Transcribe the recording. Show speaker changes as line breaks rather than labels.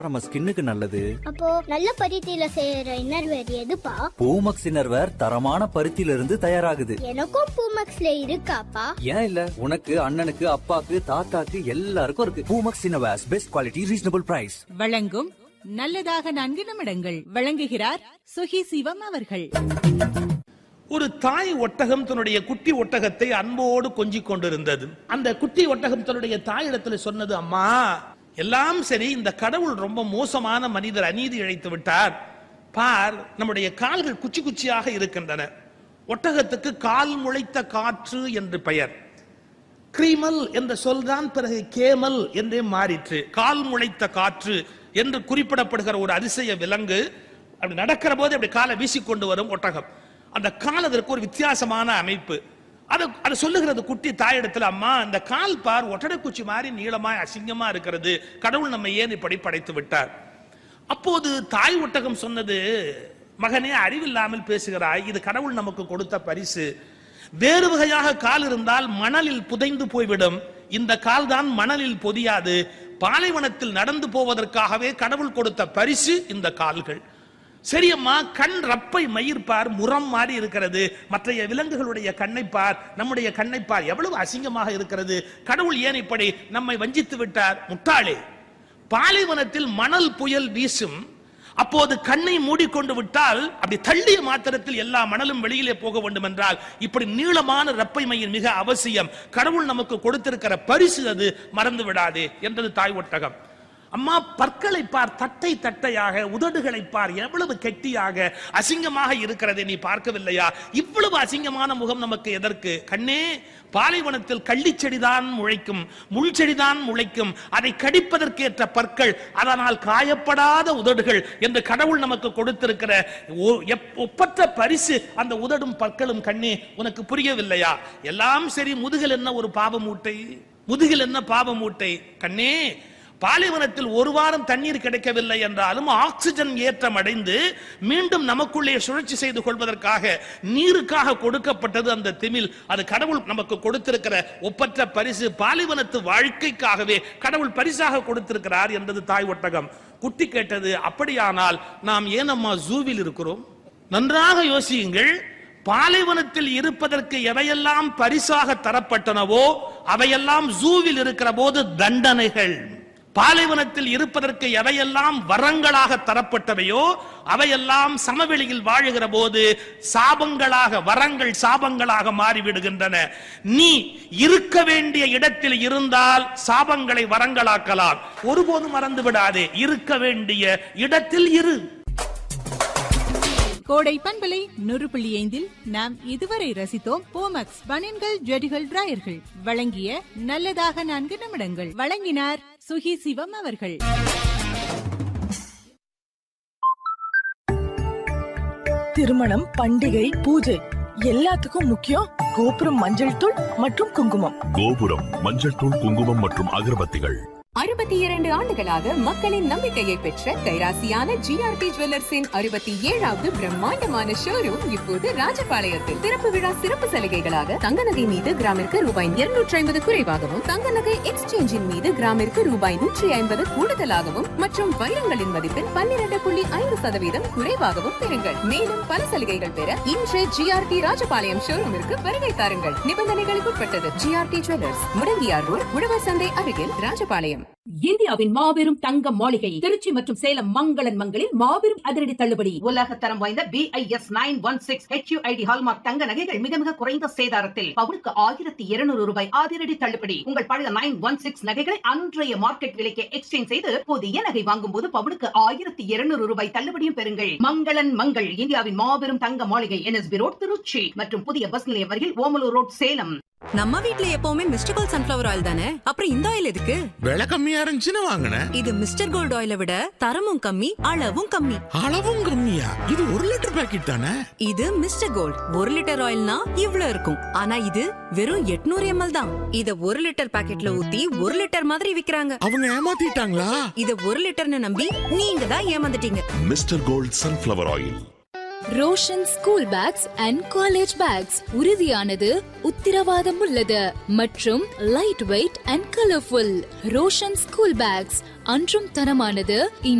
நம்ம ஸ்கின்னுக்கு நல்லது
அப்போ நல்ல பருத்தியில செய்யற இன்னர்வேர் எதுப்பா
பூமக்ஸ் இன்னர்வேர் தரமான பருத்தியில இருந்து தயாராகுது
எனக்கும் பூமக்ஸ்ல இருக்காப்பா
ஏன் இல்ல உனக்கு அண்ணனுக்கு அப்பாக்கு தாத்தாக்கு எல்லாருக்கும் இருக்கு Poomex innerwears best quality reasonable price
வழங்கும் நல்லதாக நான்கு நிமிடங்கள் வழங்குகிறார் சுகி சிவம் அவர்கள்
ஒரு தாய் ஒட்டகம் தன்னுடைய குட்டி ஒட்டகத்தை அன்போடு கொஞ்சிக் கொண்டிருந்தது அந்த குட்டி ஒட்டகம் தன்னுடைய தாயிடத்துல சொன்னது அம்மா எல்லாம் சரி இந்த கடவுள் ரொம்ப மோசமான மனிதர் அநீதி இழைத்து விட்டார் பார் நம்முடைய கால்கள் குச்சி குச்சியாக இருக்கின்றன ஒட்டகத்துக்கு கால் முளைத்த காற்று என்று பெயர் கிரீமல் என்ற சொல்தான் பிறகு கேமல் என்றே மாறிற்று கால் முளைத்த காற்று என்று குறிப்பிடப்படுகிற ஒரு அதிசய விலங்கு அப்படி நடக்கிற போது அப்படி காலை வீசிக்கொண்டு வரும் ஒட்டகம் அந்த கால் அதற்கு ஒரு வித்தியாசமான அமைப்பு அது அது சொல்லுகிறது குட்டி தாயிடத்துல அம்மா இந்த கால் பார் ஒட்டடைக்குச்சி மாதிரி நீளமாய் அசிங்கமா இருக்கிறது கடவுள் நம்ம ஏன் இப்படி படைத்து விட்டார் அப்போது தாய் ஒட்டகம் சொன்னது மகனே அறிவில்லாமல் பேசுகிறாய் இது கடவுள் நமக்கு கொடுத்த பரிசு வேறு வகையாக கால் இருந்தால் மணலில் புதைந்து போய்விடும் இந்த கால் தான் மணலில் பொதியாது பாலைவனத்தில் நடந்து போவதற்காகவே கடவுள் கொடுத்த பரிசு இந்த கால்கள் சரியம்மா கண் ரப்பை மயிர்பார் முரம் மாறி இருக்கிறது மற்றைய விலங்குகளுடைய கண்ணை பார் நம்முடைய கண்ணை பார் எவ்வளவு அசிங்கமாக இருக்கிறது கடவுள் ஏன் இப்படி நம்மை வஞ்சித்து விட்டார் முட்டாளே பாலைவனத்தில் மணல் புயல் வீசும் அப்போது கண்ணை மூடிக்கொண்டு விட்டால் அப்படி தள்ளிய மாத்திரத்தில் எல்லா மணலும் வெளியிலே போக வேண்டும் என்றால் இப்படி நீளமான ரப்பை மையின் மிக அவசியம் கடவுள் நமக்கு கொடுத்திருக்கிற பரிசு அது மறந்து விடாதே என்றது தாய் ஒட்டகம் அம்மா பற்களை பார் தட்டை தட்டையாக உதடுகளை பார் எவ்வளவு கெட்டியாக அசிங்கமாக இருக்கிறதை நீ பார்க்கவில்லையா இவ்வளவு அசிங்கமான முகம் நமக்கு எதற்கு கண்ணே பாலைவனத்தில் கள்ளிச்செடிதான் முளைக்கும் முள் செடிதான் முளைக்கும் அதை கடிப்பதற்கேற்ற பற்கள் அதனால் காயப்படாத உதடுகள் என்று கடவுள் நமக்கு கொடுத்திருக்கிற ஒ- எப்- ஒப்பற்ற பரிசு அந்த உதடும் பற்களும் கண்ணே உனக்கு புரியவில்லையா எல்லாம் சரி முதுகில் என்ன ஒரு பாவ மூட்டை முதுகில் என்ன பாவ மூட்டை கண்ணே பாலைவனத்தில் ஒரு வாரம் தண்ணீர் கிடைக்கவில்லை என்றாலும் ஆக்சிஜன் ஏற்றம் அடைந்து மீண்டும் நமக்குள்ளே சுழற்சி செய்து கொள்வதற்காக நீருக்காக கொடுக்கப்பட்டது அந்த திமில் அது கடவுள் நமக்கு கொடுத்திருக்கிற ஒப்பற்ற பரிசு பாலைவனத்து வாழ்க்கைக்காகவே கடவுள் பரிசாக கொடுத்திருக்கிறார் என்றது தாய் ஒட்டகம் குட்டி கேட்டது அப்படியானால் நாம் ஏன் அம்மா ஜூவில் இருக்கிறோம் நன்றாக யோசியுங்கள் பாலைவனத்தில் இருப்பதற்கு எவையெல்லாம் பரிசாக தரப்பட்டனவோ அவையெல்லாம் ஜூவில் இருக்கிற போது தண்டனைகள் பாலைவனத்தில் இருப்பதற்கு எவையெல்லாம் வரங்களாக தரப்பட்டவையோ அவையெல்லாம் சமவெளியில் வாழுகிற போது சாபங்களாக வரங்கள் சாபங்களாக மாறிவிடுகின்றன நீ இருக்க வேண்டிய இடத்தில் இருந்தால் சாபங்களை வரங்களாக்கலாம் ஒருபோதும் மறந்து விடாதே இருக்க வேண்டிய இடத்தில் இரு
கோடை பண்பலை நூறு புள்ளி ஐந்தில் நாம் இதுவரை ரசித்தோம் போமக்ஸ் பனியன்கள் ஜெடிகள் டிராயர்கள் வழங்கிய நல்லதாக நான்கு நிமிடங்கள் வழங்கினார் சுகி சிவம் அவர்கள்
திருமணம் பண்டிகை பூஜை எல்லாத்துக்கும் முக்கியம் கோபுரம் மஞ்சள் தூள் மற்றும் குங்குமம்
கோபுரம் மஞ்சள் தூள் குங்குமம் மற்றும் அகர்பத்திகள்
அறுபத்தி இரண்டு ஆண்டுகளாக மக்களின் நம்பிக்கையை பெற்ற கைராசியான ஜிஆர்பி ஜுவல்லர்ஸின் அறுபத்தி ஏழாவது பிரம்மாண்டமான ஷோரூம் இப்போது ராஜபாளையத்தில் திறப்பு விழா சிறப்பு சலுகைகளாக தங்க நகை மீது கிராமிற்கு ரூபாய் இருநூற்றி ஐம்பது குறைவாகவும் தங்க நகை எக்ஸ்சேஞ்சின் மீது கிராமிற்கு ரூபாய் நூற்றி ஐம்பது கூடுதலாகவும் மற்றும் வைரங்களின் மதிப்பில் பன்னிரண்டு புள்ளி ஐந்து சதவீதம் குறைவாகவும் பெறுங்கள் மேலும் பல சலுகைகள் பெற இன்று ஜிஆர்டி ராஜபாளையம் ஷோரூமிற்கு வருகை தாருங்கள் நிபந்தனைகளுக்கு உட்பட்டது ஜிஆர்டி ஜுவல்லர்ஸ் முடங்கியார் ரோட் உழவர் சந்தை அருகில் ராஜபாளையம்
இந்தியாவின் மாபெரும் தங்க மாளிகை திருச்சி மற்றும் சேலம் மங்களன் மங்களில் மாபெரும் அதிரடி தள்ளுபடி உலக தரம் வாய்ந்த BIS nine one six HUID hallmark தங்க நகைகள் மிக மிக குறைந்த சேதாரத்தில் பவுனுக்கு ஆயிரத்தி இருநூறு ரூபாய் அதிரடி தள்ளுபடி உங்கள் பழைய நைன் ஒன் சிக்ஸ் நகைகளை அன்றைய மார்க்கெட் விலைக்கு எக்ஸ்சேஞ்ச் செய்து புதிய நகை வாங்கும் போது பவுனுக்கு ஆயிரத்தி இருநூறு ரூபாய் தள்ளுபடியும் பெறுங்கள் மங்களன் மங்கள் இந்தியாவின் மாபெரும் தங்க மாளிகை என்எஸ்பி ரோட் திருச்சி மற்றும் புதிய பஸ் நிலையம் அருகில் ஓமலூர் ரோட் சேலம்
நம்ம வீட்ல எப்பவுமே மிஸ்டர் கோல்ட் சன்ஃபிளவர் ஆயில் தானே அப்புறம் இந்த ஆயில் எதுக்கு
விலை கம்மியா இருந்துச்சுன்னு வாங்கினேன்
இது மிஸ்டர் கோல்ட் ஆயிலை விட தரமும் கம்மி அளவும் கம்மி
அளவும் கம்மியா இது ஒரு லிட்டர் பாக்கெட் தானே
இது மிஸ்டர் கோல்ட் ஒரு லிட்டர் ஆயில்னா இவ்ளோ இருக்கும் ஆனா இது வெறும் 800 எம்எல் தான் இத ஒரு லிட்டர் பாக்கெட்ல ஊத்தி ஒரு லிட்டர் மாதிரி விக்கிறாங்க
அவங்க ஏமாத்திட்டாங்களா
இத ஒரு லிட்டர்னு நம்பி நீங்க தான் ஏமாந்துட்டீங்க
mister gold sunflower oil
Roshan school bags and college bags உறுதியானது உத்திரவாதம் உள்ளது மற்றும் light weight and colourful Roshan school bags அன்றும் தரமானது